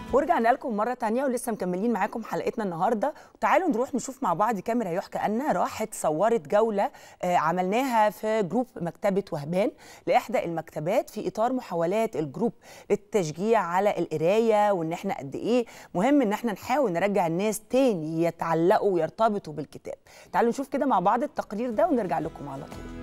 ورجعنا لكم مرة تانية ولسه مكملين معاكم حلقتنا النهاردة وتعالوا نروح نشوف مع بعض كاميرا يحكى أن راحت صورت جولة آه، عملناها في جروب مكتبة وهبان لإحدى المكتبات في إطار محاولات الجروب للتشجيع على القراية وإن إحنا قد إيه مهم إن إحنا نحاول نرجع الناس تاني يتعلقوا ويرتبطوا بالكتاب تعالوا نشوف كده مع بعض التقرير ده ونرجع لكم على طول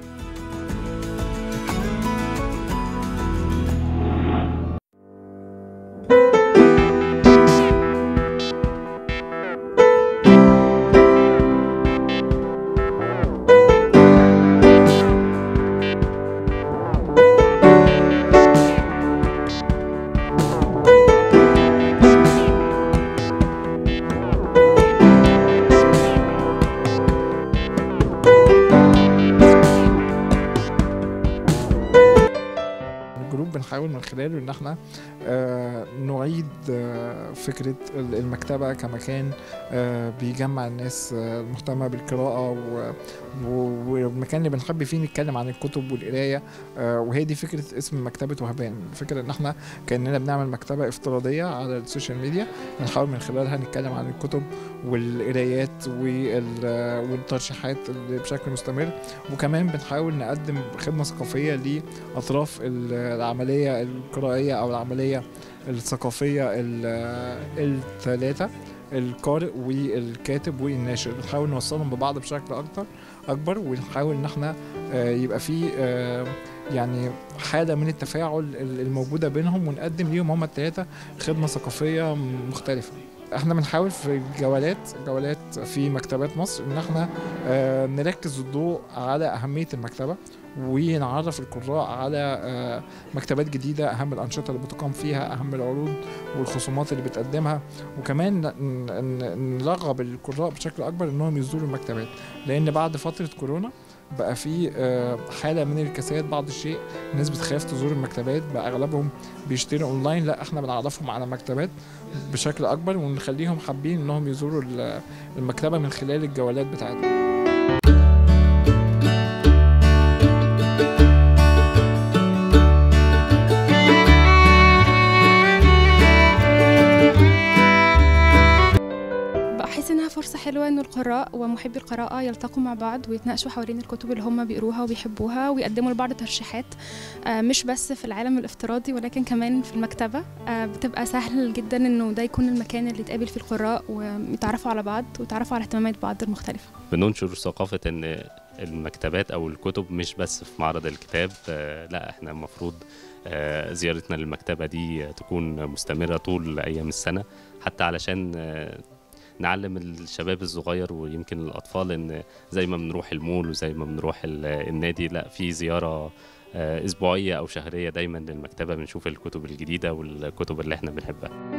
الجروب بنحاول من خلاله ان احنا آه، نعيد آه، فكره ال- المكتبه كمكان آه، بيجمع الناس آه، المهتمه بالقراءه و- و- والمكان اللي بنحب فيه نتكلم عن الكتب والقرايه آه، وهي دي فكره اسم مكتبه وهبان الفكره ان احنا كاننا بنعمل مكتبه افتراضيه على السوشيال ميديا بنحاول من خلالها نتكلم عن الكتب والقرايات وال- والترشيحات اللي بشكل مستمر وكمان بنحاول نقدم خدمه ثقافيه لاطراف ال- العمليه القرائيه او العمليه الثقافيه ال- الثلاثه القارئ والكاتب والناشر بنحاول نوصلهم ببعض بشكل اكتر اكبر ونحاول ان احنا آه، يبقى في آه، يعني حاله من التفاعل ال- الموجوده بينهم ونقدم ليهم هم الثلاثه خدمه ثقافيه مختلفه احنا بنحاول في الجولات جولات في مكتبات مصر ان احنا آه، نركز الضوء على اهميه المكتبه ونعرف القراء على آه، مكتبات جديده اهم الانشطه اللي بتقام فيها اهم العروض والخصومات اللي بتقدمها وكمان ن- ن- نرغب القراء بشكل اكبر انهم يزوروا المكتبات لان بعد فتره كورونا بقى في آه، حاله من الكساد بعض الشيء الناس بتخاف تزور المكتبات بقى اغلبهم بيشتروا اونلاين لا احنا بنعرفهم على مكتبات بشكل اكبر ونخليهم حابين انهم يزوروا ال- المكتبه من خلال الجولات بتاعتهم بحس انها فرصه حلوه ان القراء ومحبي القراءه يلتقوا مع بعض ويتناقشوا حوالين الكتب اللي هم بيقروها وبيحبوها ويقدموا لبعض ترشيحات آه، مش بس في العالم الافتراضي ولكن كمان في المكتبه آه، بتبقى سهل جدا انه ده يكون المكان اللي يتقابل فيه القراء ويتعرفوا على بعض ويتعرفوا على اهتمامات بعض المختلفه بننشر ثقافة إن المكتبات أو الكتب مش بس في معرض الكتاب آه، لا إحنا المفروض آه، زيارتنا للمكتبة دي تكون مستمرة طول أيام السنة حتى علشان آه، نعلم الشباب الصغير ويمكن الأطفال إن زي ما بنروح المول وزي ما بنروح ال- النادي لا في زيارة آه، أسبوعية أو شهرية دايما للمكتبة بنشوف الكتب الجديدة والكتب اللي إحنا بنحبها